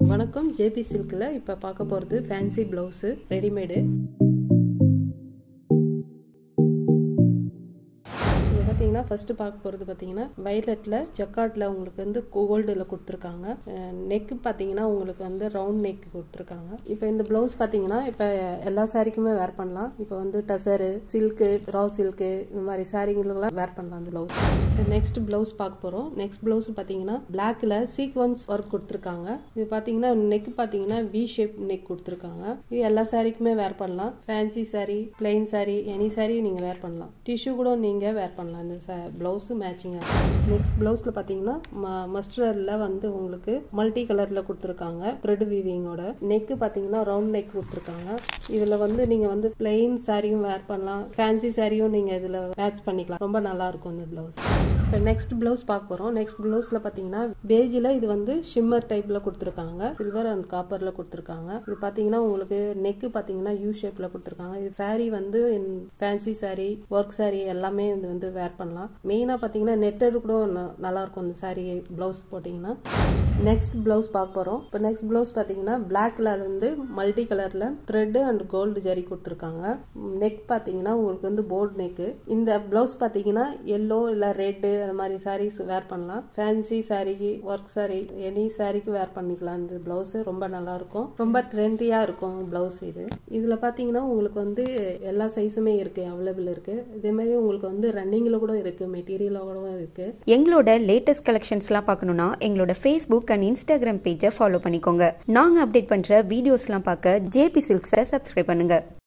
வணக்கம் ஜேபி சில்கில் இப்போ பார்க்க போகிறது ஃபேன்சி ப்ளவுஸு ரெடிமேடு இது பார்த்தீங்கன்னா ஃபர்ஸ்ட் பார்க்க போகிறது பார்த்தீங்கன்னா வயலட்டில் ஜக்காட்டில் உங்களுக்கு வந்து கோல்டில் கொடுத்துருக்காங்க நெக்கு பார்த்தீங்கன்னா உங்களுக்கு வந்து ரவுண்ட் நெக் கொடுத்துருக்காங்க இப்போ இந்த ப்ளவுஸ் பார்த்தீங்கன்னா இப்போ எல்லா சாரிக்குமே வேர் பண்ணலாம் இப்போ வந்து டசரு சில்க்கு ரா சில்க்கு இந்த மாதிரி சாரிங்களுக்கெல்லாம் வேர் பண்ணலாம் அந்த ப்ளவுஸ் நெக்ஸ்ட் ப்ளவுஸ் பார்க்க போகிறோம் நெக்ஸ்ட் ப்ளவுஸ் பார்த்தீங்கன்னா பிளாக்ல சீக்வன்ஸ் ஒர்க் கொடுத்துருக்காங்க இது பார்த்தீங்கன்னா நெக் பார்த்தீங்கன்னா வி ஷேப் நெக் கொடுத்துருக்காங்க இது எல்லா சாரிக்குமே வேர் பண்ணலாம் fancy sari plain sari any sari நீங்கள் வேர் பண்ணலாம் டிஷ்யூ கூட நீங்கள் வேர் பண்ணலாம் இந்த ப்ளவுஸு மேட்சிங்காக நெக்ஸ்ட் ப்ளவுஸில் பார்த்தீங்கன்னா மஸ்டரில் வந்து உங்களுக்கு மல்டி கலரில் கொடுத்துருக்காங்க த்ரெட் வீவிங்கோட நெக்கு பார்த்தீங்கன்னா ரவுண்ட் நெக் கொடுத்துருக்காங்க இதில் வந்து நீங்கள் வந்து பிளெயின் சாரியும் வேர் பண்ணலாம் ஃபேன்சி சாரியும் நீங்கள் இதில் மேட்ச் பண்ணிக்கலாம் ரொம்ப நல்லா இருக்கும் இந்த ப்ளவுஸ் இப்போ நெக்ஸ்ட் ப்ளவுஸ் பார்க்க போகிறோம் நெக்ஸ்ட் ப்ளவுஸில் பார்த்தீங்கன்னா பேஜில் இது வந்து ஷிம்மர் டைப்பில் கொடுத்துருக்காங்க சில்வர் அண்ட் காப்பரில் கொடுத்துருக்காங்க இது பார்த்தீங்கன்னா உங்களுக்கு நெக்கு பார்த்தீங்கன்னா யூ ஷேப்பில் கொடுத்துருக்காங்க இது சாரீ வந்து ஃபேன்சி சாரீ ஒர்க் சாரீ எல்லாமே இது வந்து வேர் பண்ணலாம் மெயினாக பார்த்தீங்கன்னா நெட்டட் கூட நல்லா இருக்கும் இந்த சாரீ ப்ளவுஸ் போட்டிங்கன்னா நெக்ஸ்ட் ப்ளவுஸ் பார்க்க போகிறோம் இப்போ நெக்ஸ்ட் ப்ளவுஸ் பார்த்தீங்கன்னா பிளாக்ல அது வந்து மல்டி கலரில் த்ரெட் அண்ட் கோல்டு ஜரி கொடுத்துருக்காங்க நெக் பார்த்தீங்கன்னா உங்களுக்கு வந்து போர்ட் நெக்கு இந்த ப்ளவுஸ் பார்த்தீங்கன்னா எல்லோ இல்லை ரெட்டு அந்த மாதிரி சாரீஸ் வேர் பண்ணலாம் ஃபேன்சி சாரிக்கு ஒர்க் சாரி எனி சாரிக்கு வேர் பண்ணிக்கலாம் இந்த ப்ளவுஸ் ரொம்ப நல்லா இருக்கும் ரொம்ப ட்ரெண்டியாக இருக்கும் ப்ளவுஸ் இது இதில் பார்த்தீங்கன்னா உங்களுக்கு வந்து எல்லா சைஸுமே இருக்கு அவைலபிள் இருக்கு இதே மாதிரி உங்களுக்கு வந்து ரன்னிங்கில் கூட இருக்கு மெட்டீரியலாக கூட இருக்கு எங்களோட லேட்டஸ்ட் கலெக்ஷன்ஸ்லாம் பார்க்கணுன்னா எங்களோட ஃபேஸ்புக் அண்ட் இன்ஸ்டாகிராம் பேஜை ஃபாலோ பண்ணிக்கோங்க நாங்கள் அப்டேட் பண்ணுற வீடியோஸ்லாம் பார்க்க ஜேபி சில்க்ஸை சப்ஸ்கிரைப் பண்ணுங்கள்